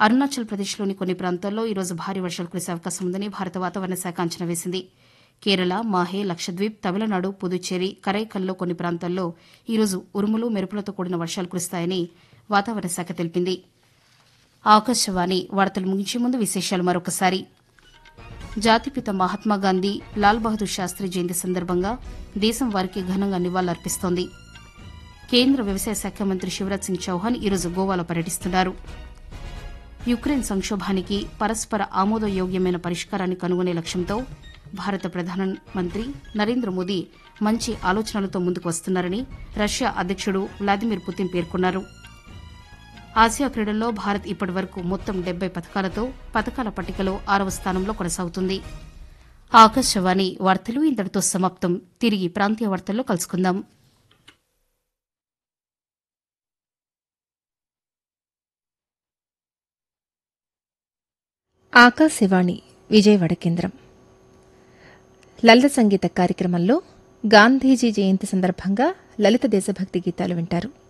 అరుణాచల్ ప్రదేశ్లోని కొన్ని ప్రాంతాల్లో ఈరోజు భారీ వర్షాలు కురిసే అవకాశం ఉందని భారత వాతావరణ శాఖ అంచనా వేసింది కేరళ మాహే లక్షద్వీప్ తమిళనాడు పుదుచ్చేరి కరైకల్లో కొన్ని ప్రాంతాల్లో ఈరోజు ఉరుములు మెరుపులతో కూడిన వర్షాలు కురుస్తాయని వాతావరణ శాఖ తెలిపింది ఆకాశవాణి వార్తలు ముగించే ముందు విశేషాలు మరొకసారి జాతిపిత మహాత్మాగాంధీ లాల్ బహదూర్ శాస్త్రి జయంతి సందర్భంగా దేశం వారికి ఘనంగా నివాళులర్పిస్తోంది కేంద్ర వ్యవసాయ శాఖ మంత్రి శివరాజ్ సింగ్ చౌహాన్ ఈరోజు గోవాలో పర్యటిస్తున్నారు యుక్రెయిన్ సంక్షోభానికి పరస్పర ఆమోదయోగ్యమైన పరిష్కారాన్ని కనుగొనే లక్ష్యంతో భారత ప్రధానమంత్రి నరేంద్ర మోదీ మంచి ఆలోచనలతో ముందుకు వస్తున్నారని రష్యా అధ్యక్షుడు వ్లాదిమిర్ పుతిన్ పేర్కొన్నారు ఆసియా క్రీడల్లో భారత్ ఇప్పటి వరకు మొత్తం డెబ్బై పథకాలతో పథకాల పట్టికలో ఆరవ స్థానంలో కొనసాగుతుంది ఆకాశవాణి వార్తలు ఇంతటితో సమాప్తం తిరిగి ప్రాంతీయ వార్తల్లో కలుసుకుందాం ఆకాశవాణి విజయవాడ కేంద్రం లలిత సంగీత కార్యక్రమంలో గాంధీజీ జయంతి సందర్భంగా లలిత దేశభక్తి గీతాలు వింటారు